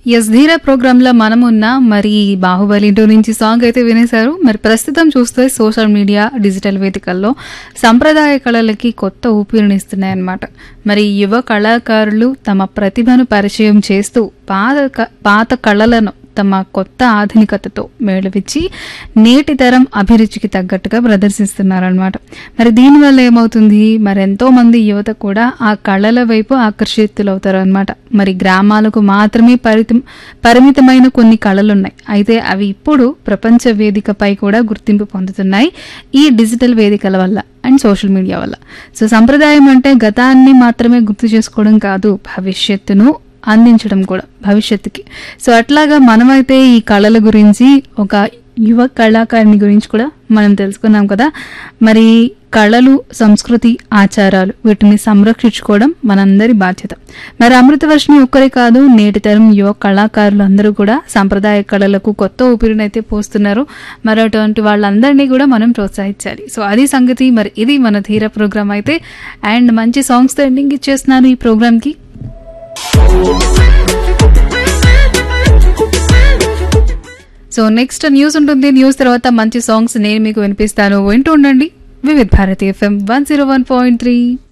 yes ధీర programme లో మనం ఉన్న మరి బాహుబలి టూ నుంచి సాంగ్ అయితే వినేశారు మరి ప్రస్తుతం చూస్తే సోషల్ మీడియా డిజిటల్ వేదికల్లో సంప్రదాయ కళలకి కొత్త ఊపిరినిస్తున్నాయన్నమాట మరి యువ కళాకారులు తమ ప్రతిభను పరిచయం చేస్తూ పాత క- పాత కళలను తమ కొత్త ఆధునికతతో మేళవిచ్చి నేటి తరం అభిరుచికి తగ్గట్టుగా ప్రదర్శిస్తున్నారనమాట మరి దీనివల్ల ఏమవుతుంది మరి ఎంతో మంది యువత కూడా ఆ కళల వైపు ఆకర్షితులవుతారు అనమాట మరి గ్రామాలకు మాత్రమే పరితం పరిమితమైన కొన్ని కళలున్నాయి అయితే అవి ఇప్పుడు ప్రపంచ వేదికపై కూడా గుర్తింపు పొందుతున్నాయి ఈ డిజిటల్ వేదికల వల్ల అండ్ సోషల్ మీడియా వల్ల సో సంప్రదాయం అంటే గతాన్ని మాత్రమే గుర్తు చేసుకోవడం కాదు భవిష్యత్తును అందించడం కూడా భవిష్యత్తుకి సో అట్లాగా మనమైతే ఈ కళల గురించి ఒక యువ కళాకారిణి గురించి కూడా మనం తెలుసుకున్నాం కదా మరి కళలు సంస్కృతి ఆచారాలు వీటిని సంరక్షించుకోవడం మనందరి బాధ్యత మరి అమృతవర్షిని ఒక్కరే కాదు నేటి తరం యువ కళాకారులు అందరూ కూడా సంప్రదాయ కళలకు కొత్త ఊపిరినైతే పోస్తున్నారు మరి అటువంటి వాళ్ళందరినీ కూడా మనం ప్రోత్సహించాలి సో అది సంగతి మరి ఇది మన ధీర ప్రోగ్రామ్ అయితే అండ్ మంచి సాంగ్స్తో ఎండింగ్ ఇచ్చేస్తున్నాను ఈ ప్రోగ్రామ్కి సో నెక్స్ట్ న్యూస్ ఉంటుంది న్యూస్ తర్వాత మంచి సాంగ్స్ నేను మీకు వినిపిస్తాను వింటూ ఉండండి Vividh Bharati FM one zero one point three